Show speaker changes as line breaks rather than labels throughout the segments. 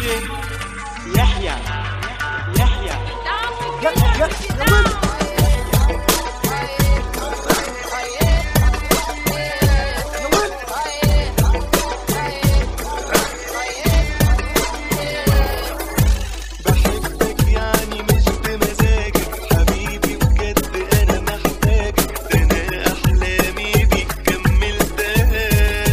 DJ يحيى يحيى
بحبك يعني مش بمزاجك حبيبي بجد انا محتاجك ده انا احلامي بيك كملتها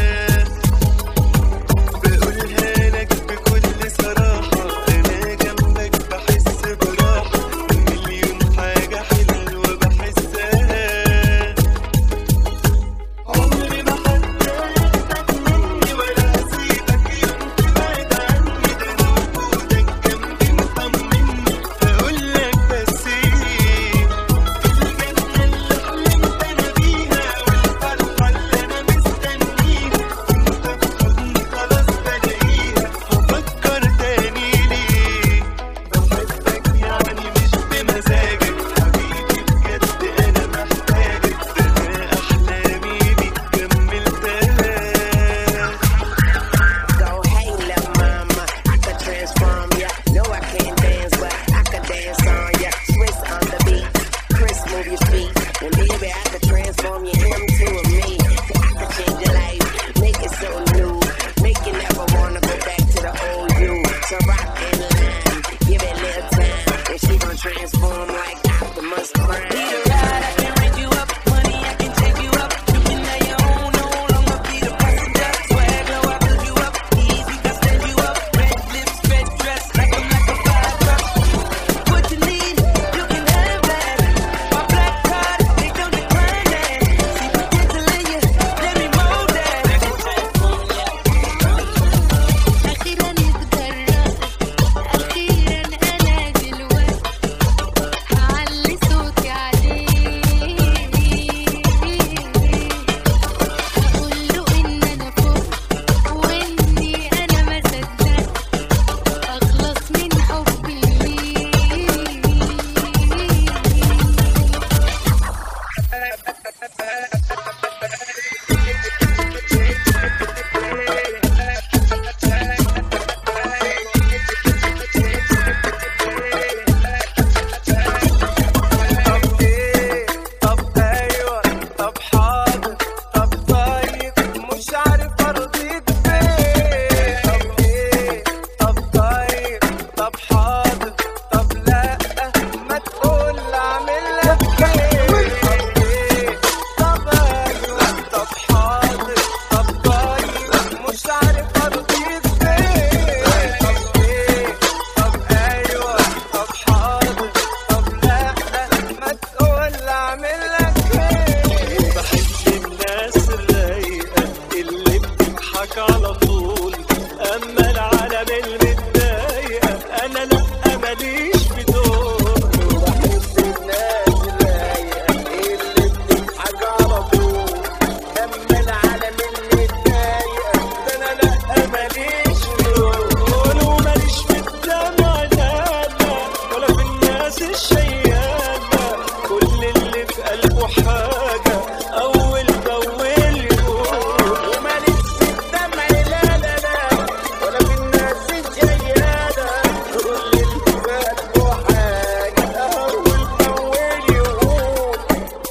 بقولها لك بكل صراحة انا جنبك بحس براحة مليون حاجة حلوة بحسها عمري ما حد ياخدك مني ولا هسيبك يوم تبعد عني ده انا وجودك جنبي مطمني هقولك بس ايه الجنة اللي حلمت انا بيها والفرحة اللي انا مستنيها وانت في حضني خلاص بلاقيها هفكر تاني ليه بحبك يعني مش بمزاجك حبيبي بجد انا محتاجك ده انا احلامي بيك كملتها
Go, hey, little mama, I could transform ya. No, I can't dance, but I could dance on ya. Swiss on the beat, Chris, move your feet. And baby, I could transform you into a me. I could change your life, make it so new. Make you never wanna go back to the old you. So rock in line, give it a little time. And she gon' transform like Optimus Prime. Need a ride, I can raise you up. Money, I can take you up. You can have your own, no longer be the passenger. Swag low, I build you up. Easy, I stand you up. Red lips, red dress, like I'm like a fire truck. What you need, you can have that. My black card, they don't decline that. See potential in you, let me mold that.
أخيرا اتجرأت أخيرا أنا دلوقتي هعلي صوتي عليه هقوله إن أنا فوق وإني أنا ما صدقت أخلص من حبي ليه
طب ايه طب ايوه طب حاضر طب طيب مش عارف ارضيك بايه طب ايه طب طيب طب حاضر طب لا ما تقول اعمل لك ايه طب ايه طب ايوه طب حاضر طب طيب مش عارف ارضيك بايه طب ايه طب ايوه طب حاضر طب لا ما تقول اعمل لك ايه بحب الناس الرايقه اللي بتضحك على طول اما العالم المتضايقه انا لا ماليش في دول بحب الناس الرايقه اللي بتضحك على طول اما العالم المتضايقه ده انا لا ماليش في دول وماليش في الدمع لا لا ولا في الناس الشيانه كل اللي في قلبه حاجه اول باول يقول وماليش في الدمع لا لا لا ولا في الناس الجيانه كل اللي في قلبه حاجه اول باول يقول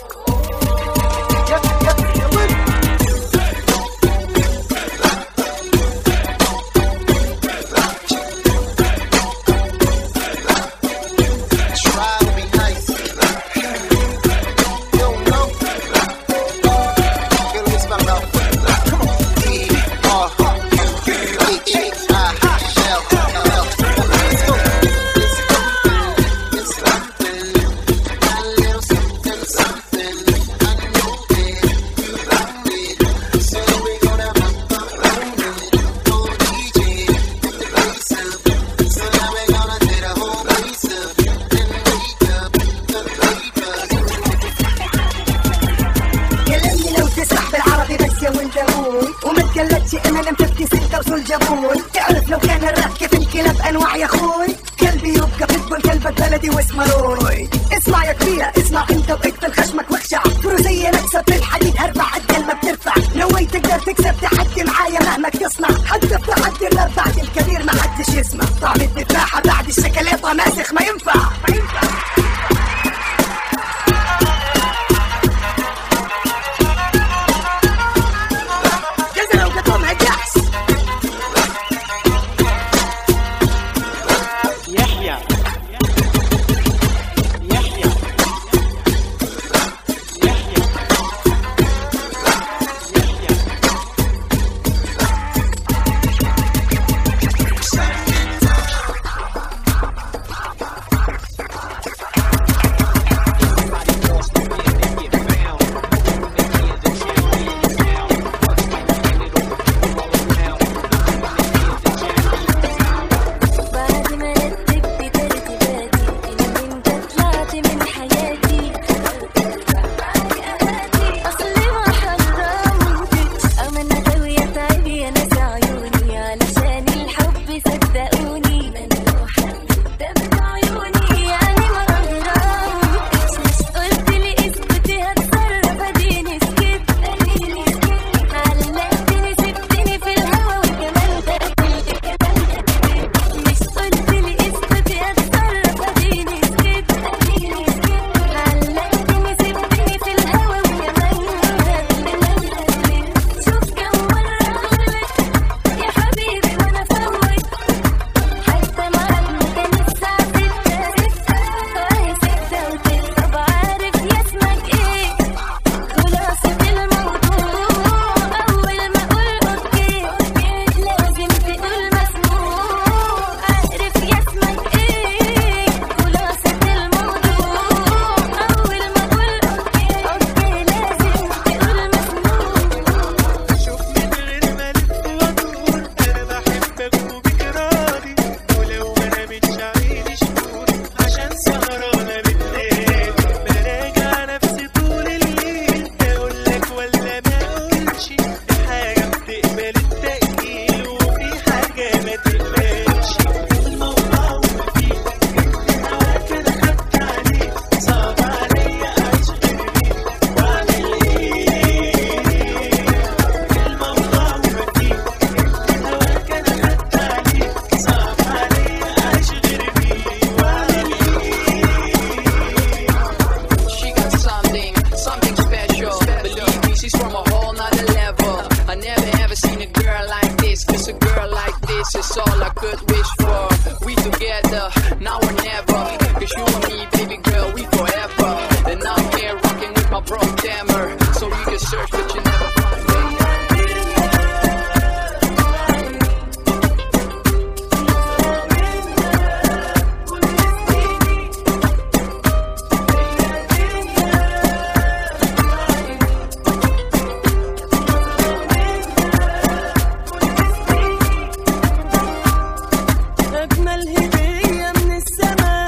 Try to be nice. You don't know. Get this my mouth. Come on. E R E E I L L. Let's go. Let's go. It's something. A little something, something. I know it. You love it. So we gonna rock it. Oh, DJ, put the bass up. So now we gonna tear the whole place up. And wake up the neighbors.
كلمني لو تسمح بالعربي بس يا ولد ابوي وما تقلدش انا لم تبكي ستة وصول جابوي تعرف لو كان الراب كيف الكلاب انواع يا اخوي كلبي يبقى بيتبول كلبك بلدي واسمه روي اسمع يا كبيرة اسمع انت واقفل خشمك واخشع فروسية نكسب في الحديد هربع قد ما بترفع نوي تقدر تكسب تحدي معايا مهما تصنع حتى في تحدي الاربعة الكبير ما حدش يسمع
صدقوني ممنوحة دم عيوني يعني ما أغرقش مش قلت لي اسكتي هتصرف اديني سكت اديني سكت علقتني سبتني في الهوا وكمان غنيت كمان غنيت مش قلت لي اسكتي هتصرف اديني سكت اديني سكت علقتني سبتني في الهوا وكمان غنيت شوف كم مرة غلط يا حبيبي وانا فوت حتى معاك كان الساعة ستة ستة وهي ستة وتلت طب عارف يا اسمك ايه خلاصة الموضوع أول ما أقول أوكي لازم تقول مسموع عارف يا اسمك ايه خلاصة الموضوع أول ما أقول أوكي أوكي لازم تقول مسموع
شوف من غير ما الف وادور انا بحبك وبك راضي ولو ما نامتش عيني شهور عشان سهرانه بالليل براجع نفسي طول الليل اقول لك ولا ما اقولش في حاجه بتقبل التأجيل وفي حاجه ما تقبلش الموضوع وفيك هوا كده خدت عليك صعب عليا اعيش غير بيك واعمل ايه الموضوع وفيك هوا كده خدت عليك صعب عليا اعيش غير بيك واعمل
She got something, something special. Believe me, she's from a whole nother level. I never ever seen a girl like this. Cause a girl like this is all I could wish for. We together, now or never. Cause you and me, baby girl, we forever. And I'm here rocking with my bro Tammer. So you can search, but you never find me.
أجمل هدية من السماء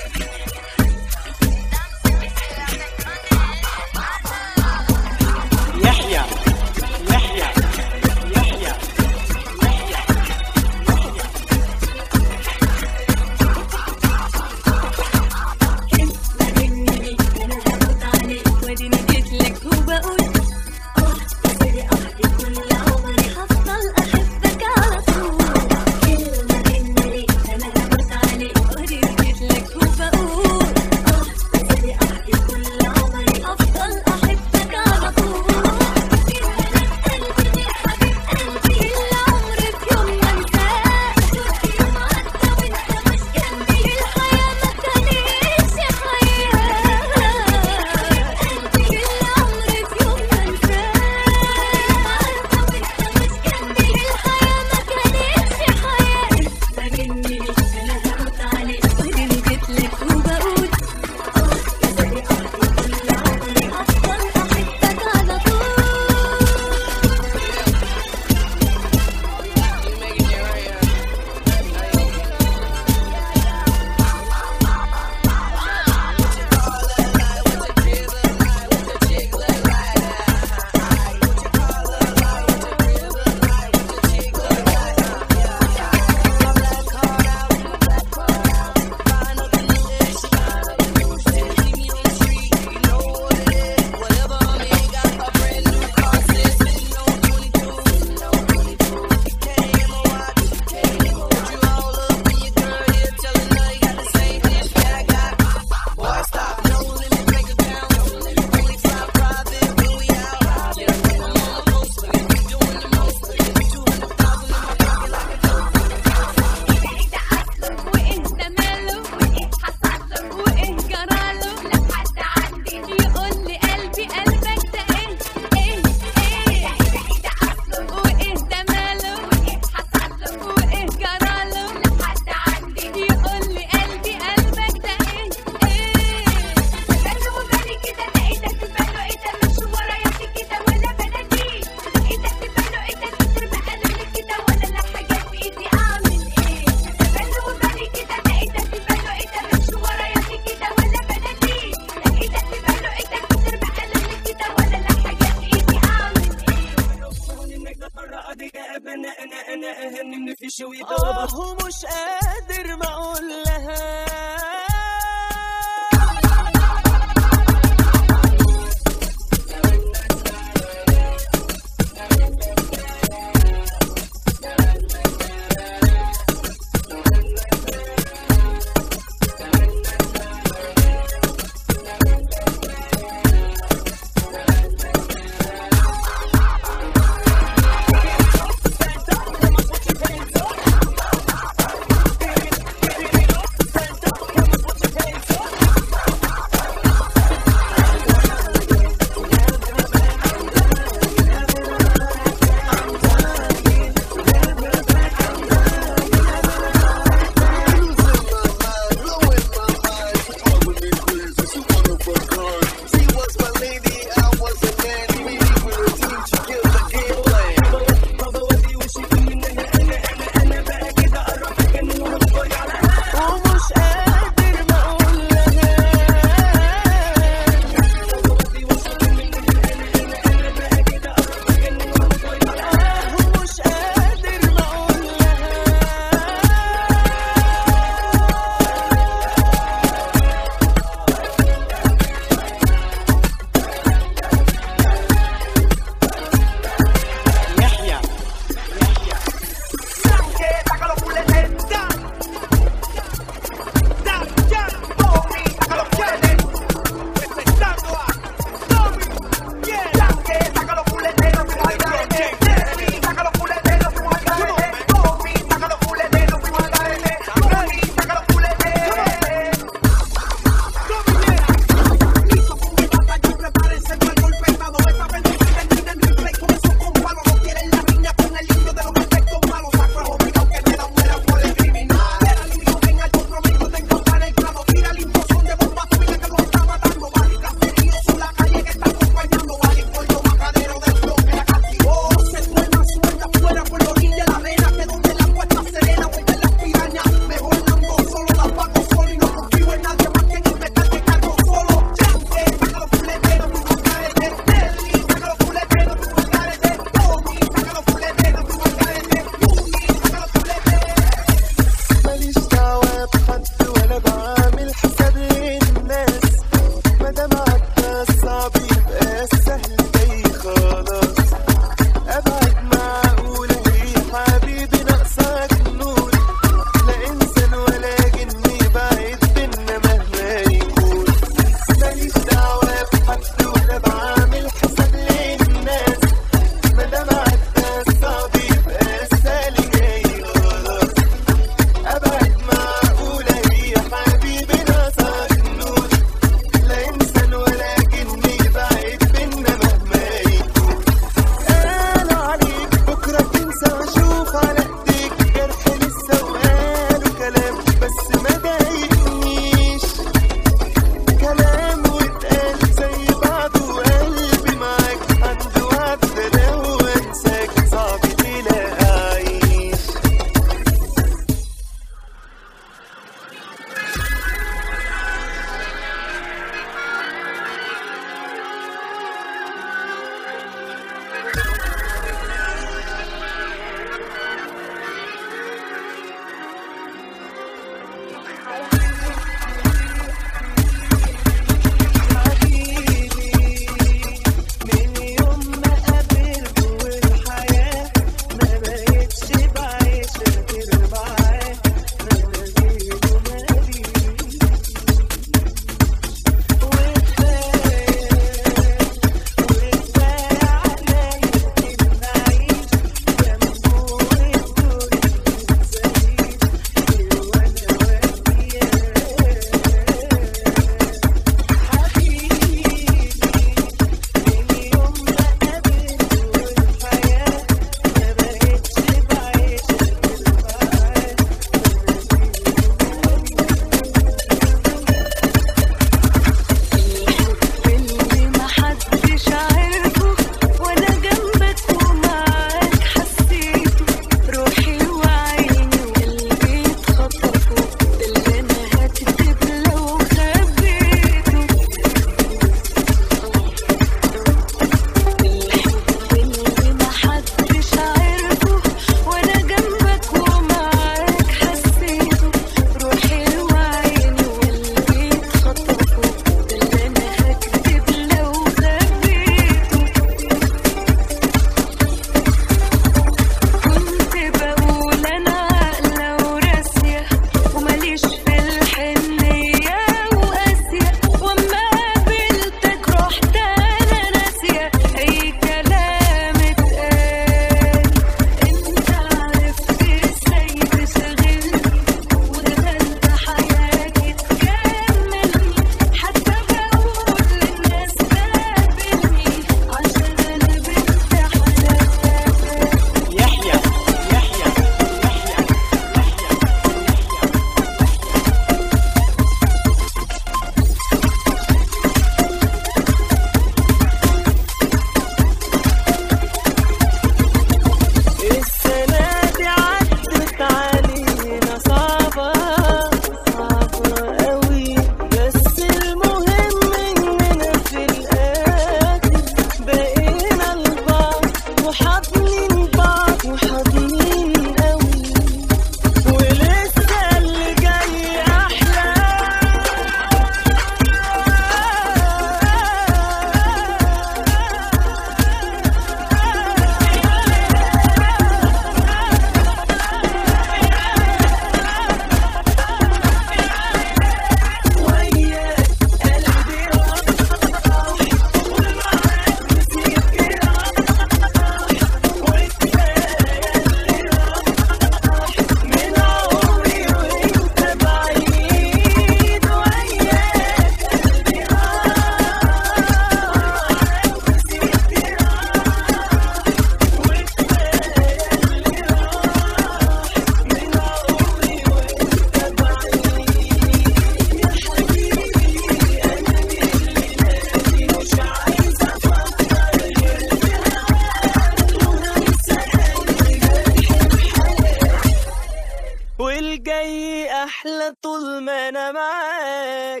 ما انا معاك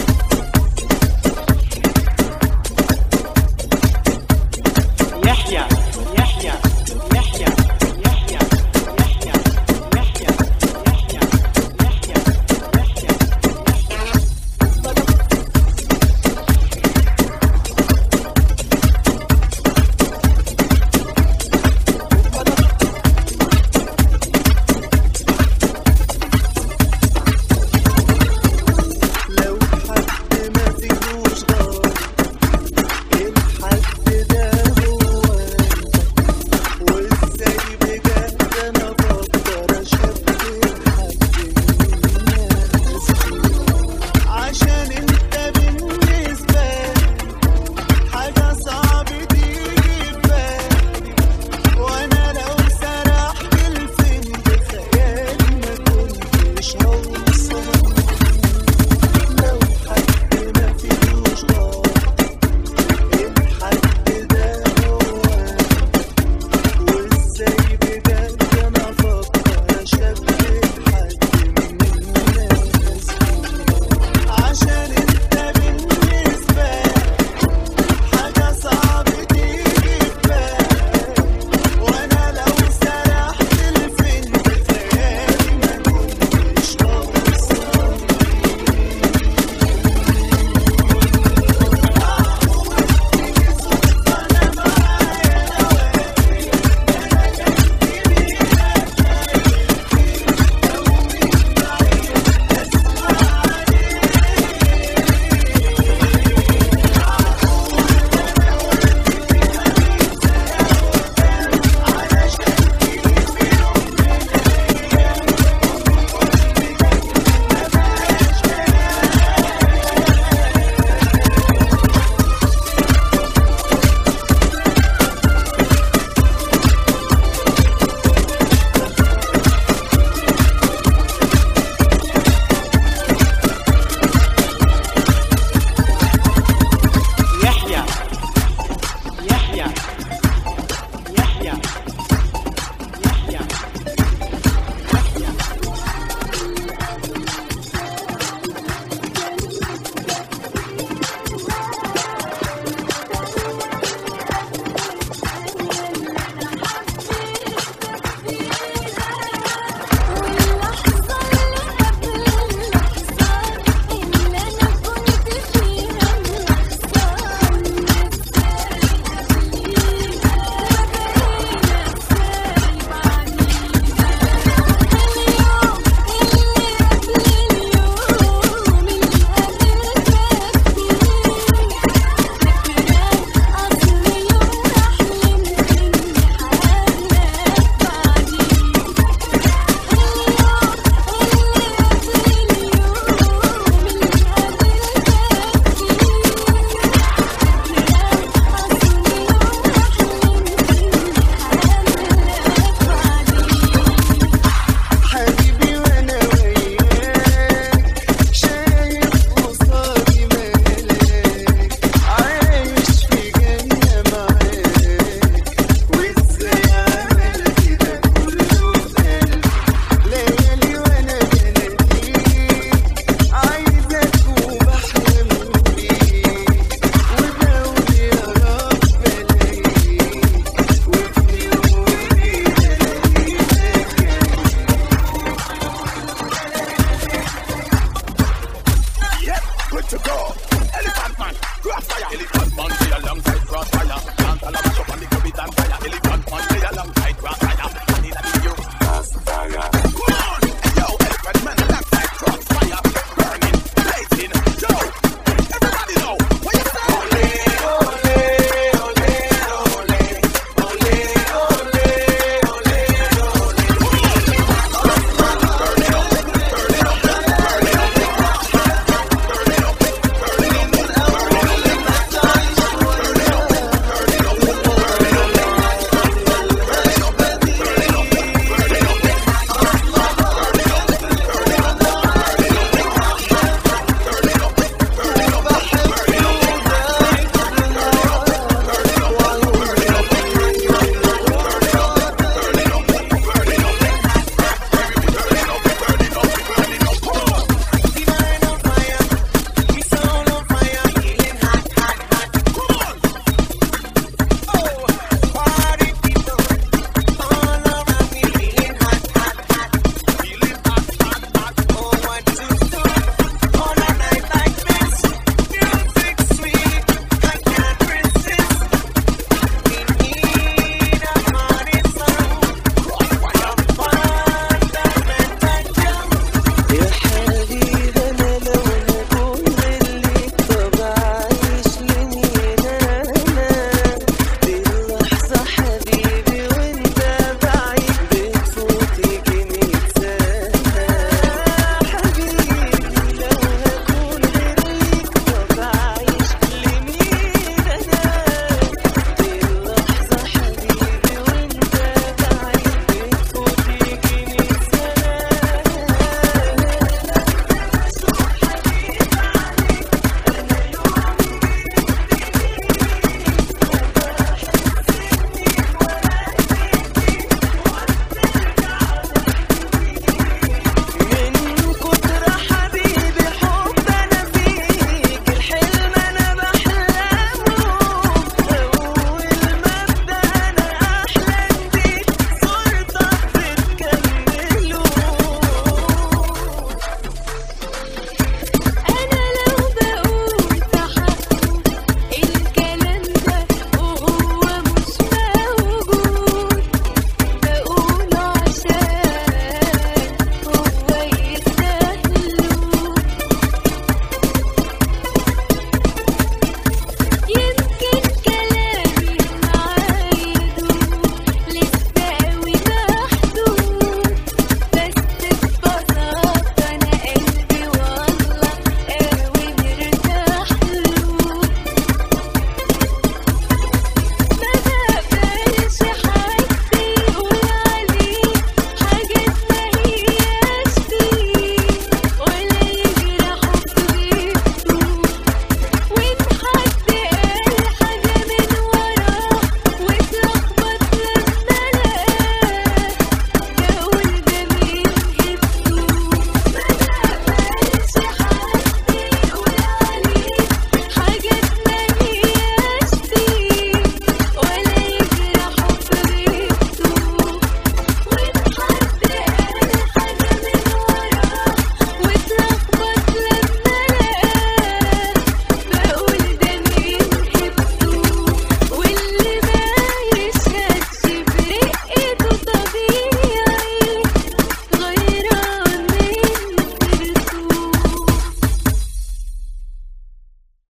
يحيى يحيى يحيى يحيى يحيى يحيى يحيى يحيى يحيى
لو حد ما فيهوش غار الحد ده هو أنت. وازاي بجد انا بقدر اشبه حد من الناس عشان انت بالنسبة لي حاجة صعب تيجي في بالي وانا لو سرحت الفيلم بخيالي ما كنتش هوصل لو حد ما فيهوش غار الحد ده هو أنا. وازاي بجد انا افكر اشبه حد من الناس عشان انت بالنسبة لي حاجة صعب تيجي في بالي وانا لو سرحت الفيلم بخيالي ما كنتش هوصل
يحيى يحيى يحيى يحيى
واللحظة اللي قبل اللحظة اللي أنا كنت فيها اللحظة نسيت قبليها وبقينا إزاي بعديها اليوم اللي قبل اليوم اللي قابلتك فيه فاكرة أصل يوم حلمت إني هقابلك بعديه
حبيبي وانا وياك شايف قصادي ملاك عايش في جنة معاك وازاي عملت ده كله في قلبي ليالي وانا بناديك عايزك وبحلم بيك ودوري يا رب الاقيك وفي يوم وليلة الاقيك
Yep, good to go. Elephant man, grab fire. Elephant man, be alongside